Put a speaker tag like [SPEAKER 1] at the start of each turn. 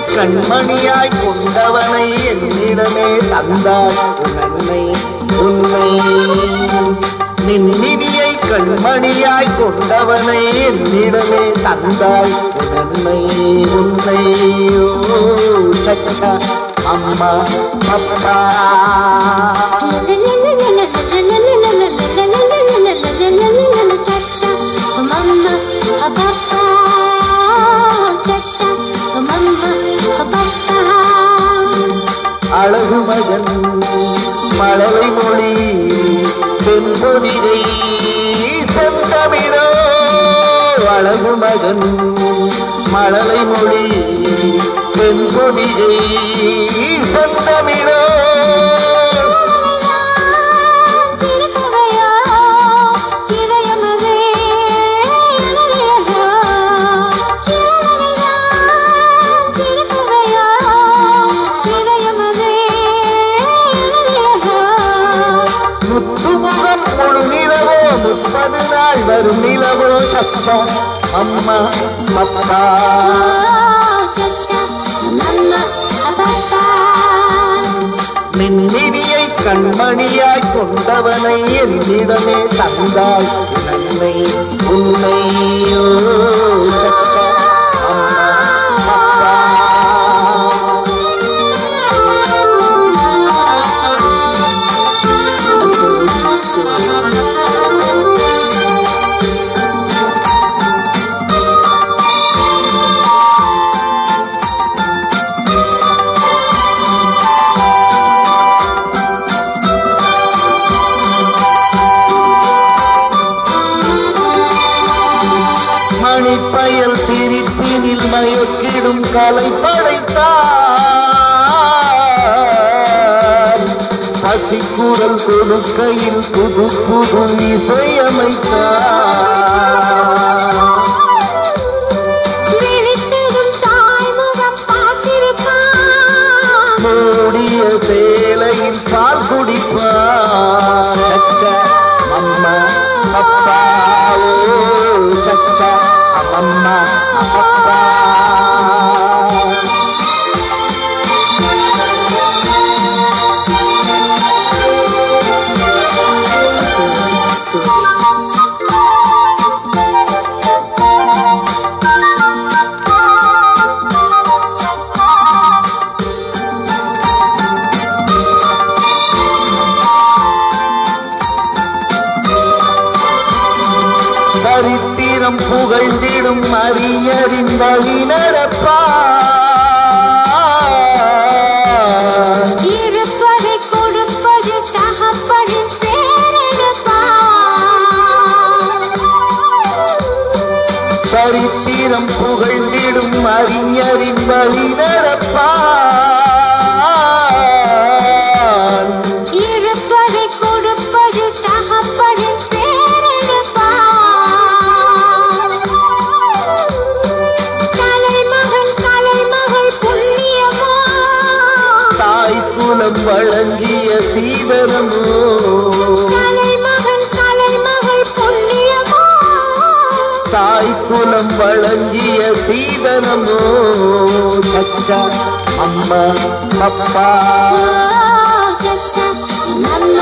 [SPEAKER 1] கண்மணியாய் கொண்டவனை என்னிடமே தந்தாள் உன்னை உன்னை நின்னினியை கண்மணியாய் கொண்டவனை என்னிடமே தந்தாள் உன்னை உன்னை ஓ சச்சா அம்மா அப்பா
[SPEAKER 2] Cha-cha, mama, ha papa. Cha-cha, mama, ha papa.
[SPEAKER 1] அழகு மகன் மழலை மொழி செம்பொதிரை செந்தமிழோ அழகு மகன் மழலை மொழி செம்பொதிரை செந்தமிழோ
[SPEAKER 2] நான் சிறுகதையா, இதயமது எழுதியதா. இளநகைதான் சிறுகதையா, இதயமது எழுதியதா.
[SPEAKER 1] முத்துமுகம் முழு நிலவோ முப்பது நாள் வரும் நிலவோ சச்சா அம்மா அப்பா
[SPEAKER 2] Cha-cha, mama, papa.
[SPEAKER 1] மின்னினியை கண்மணியாய் கொண்டவனை என்னிடமே தந்தாய் நன்மை உன்னையோ சச்சா அம்மா அப்பா மணிப்பயல் சிரிப்பினில் மயக்கிடும் கலை படைத்தார் பசிக்குரல் கொடுக்கையில் புது புது இசையமைத்தார்
[SPEAKER 2] விழித்ததும் தாய்முகம் பார்த்திருப்பான்
[SPEAKER 1] மூடிய சேலையில் பால் குடிப்பார் சச்சா அம்மா அப்பா ஓ சச்சா அம்மம்மா அப்பா சரித்திரம் புகழ்ந்திடும் அறிஞரின் வழி நடப்பார்
[SPEAKER 2] இருப்பதை கொடுப்பதில் தகப்பனின் பேரெடுப்பான்
[SPEAKER 1] சரித்திரம் புகழ்ந்திடும் அறிஞரின் வழி நடப்பார்
[SPEAKER 2] இருப்பதை கொடுப்பதில் தகப்பனின் பேரெடுப்பான் கலைமகன் கலைமகள் புண்ணியமோ
[SPEAKER 1] தாய் குலம் வழங்கிய சீதனமோ
[SPEAKER 2] கலைமகன் கலைமகள் புண்ணியமோ
[SPEAKER 1] தாய் குலம் வழங்கிய சீதனமோ சச்சா அம்மா அப்பா
[SPEAKER 2] சச்சா நம்ம